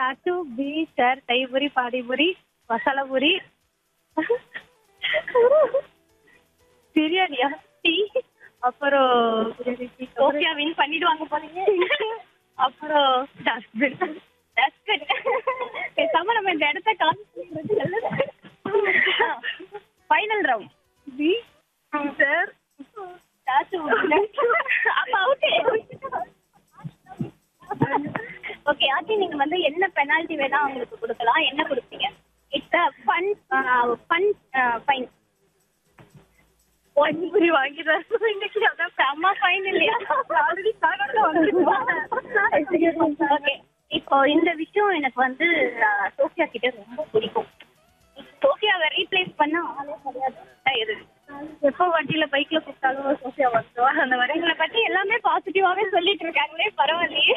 சாட்டு பி சார் தைபுரி பாடிபுரி மசாலா பூரி பிரியாணியா டீ அப்புறம் சோஃபியா வின் பண்ணிடுவாங்க போலீங்க அப்புறம் டஸ்ட்பின் டஸ்ட்பின் பேசாம நம்ம இந்த இடத்த காமிக்கிறது நல்லது ஃபைனல் ரவுண்ட் பி சார் அப்ப அவுட் ஓகே ஆச்சி நீங்க வந்து என்ன பெனால்டி வேணா உங்களுக்கு கொடுக்கலாம் என்ன கொடுப்பீங்க it's a fun fun fine panipuri வாங்கி தரணும் இன்னைக்கு அதான் செம்ம ஃபைன் இல்லையா ஆல்ரெடி ஓகே இப்போ இந்த விஷயம் எனக்கு வந்து அஹ், சோஃபியா கிட்ட ரொம்ப பிடிக்கும் சோஃபியாவை ரீப்ளேஸ் பண்ண ஆளே கிடையாது இது எப்போ வண்டியில பைக்ல கூப்பிட்டாலும் சோஃபியா வந்துருவா அந்த மாதிரி உங்களை பத்தி எல்லாமே பாசிட்டிவாவே சொல்லிட்டு இருக்காங்களே பரவாயில்லையே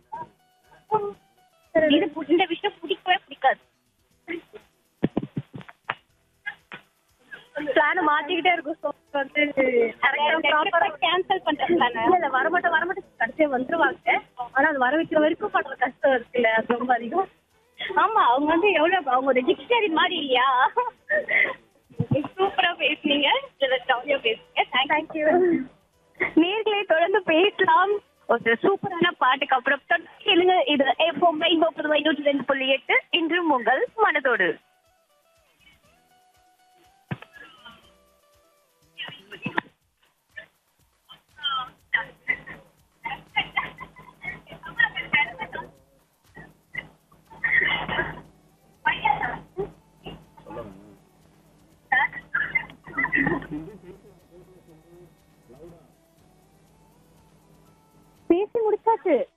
இது பு- இந்த விஷயம் பிடிக்கவே பிடிக்காது பிளான் மாத்திக்கிட்டே இருக்கும் so வந்து ப்ராப்பரா கேன்சல் பண்றது தானே இல்ல இல்ல வரமாட்டேன் வரமாட்டேன் கடைசியா வந்துருவாங்க ஆனா அது வர வைக்கிற வரைக்கும் பண்ற கஷ்டம் இருக்குல்ல அது ரொம்ப அதிகம் ஆமா அவங்க வந்து எவ்வளவு அவங்க ஒரு டிக்ஷனரி மாதிரி இல்லையா சூப்பரா பேசுனீங்க ஜாலியா பேசுனீங்க தேங்க்யூ நேர்களை தொடர்ந்து பேசலாம் ஒரு சூப்பரான பாட்டுக்கு அப்புறம் தொடர்ந்து கேளுங்க இது எஃப்எம் ரெயின்போ புதுவை நூற்றி ரெண்டு புள்ளி எட்டு இன்றும் உங்கள் மனதோடு பேசி முடிச்சாச்சு